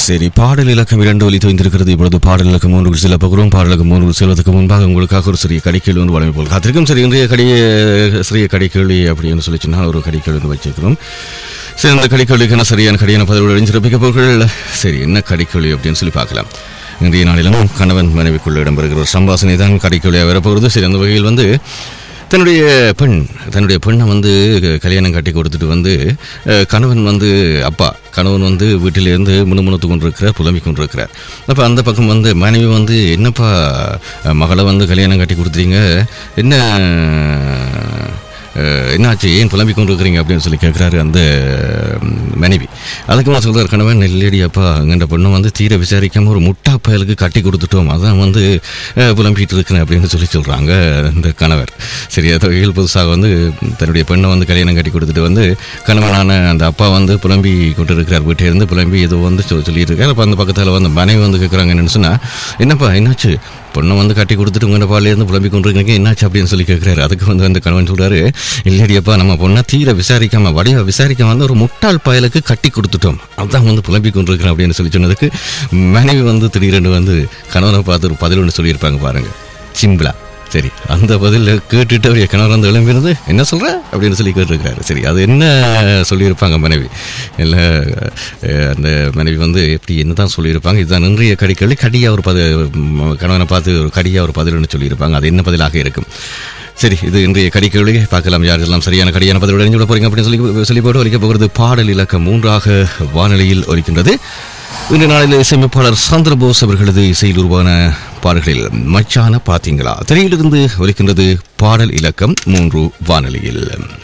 சரி பாடல் இலக்கம் இரண்டு ஒலி தோய்ந்திருக்கிறது இப்பொழுது பாடல் இலக்கம் மூன்று செல்ல போகிறோம் பாடல் இலக்கம் மூன்று செல்வதற்கு முன்பாக உங்களுக்காக ஒரு சிறிய கடிக்கேள்வி ஒன்று வழங்கி போல் காத்திருக்கும் சரி இன்றைய கடிய சிறிய கடிக்கேள்வி அப்படின்னு சொல்லி சொன்னால் ஒரு கடிக்கேள்வி ஒன்று வச்சிருக்கிறோம் சரி அந்த கடிக்கேள்விக்கான சரியான கடியான பதிவுடன் சிறப்பிக்க போகிறீர்கள் சரி என்ன கடிக்கேள்வி அப்படின்னு சொல்லி பார்க்கலாம் இன்றைய நாளிலும் கணவன் மனைவிக்குள்ள இடம்பெறுகிற ஒரு சம்பாசனை தான் கடிக்கேள்வியாக வரப்போகிறது சரி அந்த வகையில் வந்து தன்னுடைய பெண் தன்னுடைய பெண்ணை வந்து கல்யாணம் கட்டி கொடுத்துட்டு வந்து அஹ், கணவன் வந்து அப்பா கணவன் வந்து வீட்டிலிருந்து முணுமுணுத்து கொண்டிருக்கிறார் புலம்பிக் கொண்டிருக்கிறார் அப்போ அந்த பக்கம் வந்து மனைவி வந்து என்னப்பா அஹ், மகளை வந்து கல்யாணம் கட்டி கொடுத்துறீங்க என்ன அஹ், என்னாச்சு ஏன் புலம்பிக் கொண்டிருக்கிறீங்க அப்படின்னு சொல்லி கேட்குறாரு அந்த ம், மனைவி அதுக்கு சொல்கிறார் கணவன் இல்லையடி அப்பா எங்கள்ட பொண்ணை வந்து தீர விசாரிக்காம ஒரு முட்டா பயலுக்கு கட்டி கொடுத்துட்டோம் அதான் வந்து அஹ், புலம்பிட்டு இருக்கிறேன் அப்படின்னு சொல்லி சொல்கிறாங்க இந்த கணவர் சரி அது வகையில் புதுசாக வந்து தன்னுடைய பெண்ணை வந்து கல்யாணம் கட்டி கொடுத்துட்டு வந்து கணவனான அந்த அப்பா வந்து புலம்பி கொண்டு இருக்கிறார் வீட்டை இருந்து புலம்பி ஏதோ வந்து சொ- சொல்லிட்டு இருக்காரு அப்போ அந்த பக்கத்தில் வந்து மனைவி வந்து கேட்குறாங்க என்னன்னு சொன்னால் என்னப்பா என்னாச்சு பொண்ணை வந்து கட்டி கொடுத்துட்டு உங்கள் பாலேருந்து புலம்பி கொண்டிருக்கீங்க என்னாச்சு அப்படின்னு சொல்லி கேட்குறாரு அதுக்கு வந்து அந்த கணவன் சொல்கிறாரு இல்லடியப்பா நம்ம பொண்ணை தீர விசாரிக்காம வடிவ விசாரிக்காம வந்து ஒரு முட்டாள் பயலுக்கு கட்டி கொடுத்துட்டோம் அதான் வந்து புலம்பி கொண்டிருக்கிறேன் அப்படின்னு சொல்லி சொன்னதுக்கு மனைவி வந்து திடீரென்று வந்து கணவனை பார்த்து ஒரு பதில் ஒன்று சொல்லியிருப்பாங்க பாருங்க சிம்பிளா சரி அந்த பதில் கேட்டுட்டு அவர் கணவர் வந்து எழும்பிருந்து என்ன சொல்ற அப்படின்னு சொல்லி கேட்டிருக்காரு சரி அது என்ன சொல்லியிருப்பாங்க மனைவி இல்லை அஹ், அந்த மனைவி வந்து எப்படி என்ன தான் சொல்லியிருப்பாங்க இதுதான் இன்றைய கடிக்கடி கடியாக ஒரு பத ம- கணவனை பார்த்து ஒரு கடியாக ஒரு பதில்னு சொல்லியிருப்பாங்க அது என்ன பதிலாக இருக்கும் சரி இது இன்றைய கடிக்கொழி பார்க்கலாம் யாரெல்லாம் சரியான கடியான பதிலோடு அறிஞ்சு விட போறீங்க அப்படின்னு சொல்லி சொல்லி போட்டு ஒலிக்க போகிறது பாடல் இலக்கம் மூன்றாக வானொலியில் ஒலிக்கின்றது இன்று நாளில் இசையமைப்பாளர் சந்திரபோஸ் அவர்களது இசையில் உருவான பாடல்களில் மச்சான பாத்தீங்களா திரையிலிருந்து ஒலிக்கின்றது பாடல் இலக்கம் மூன்று வானொலியில்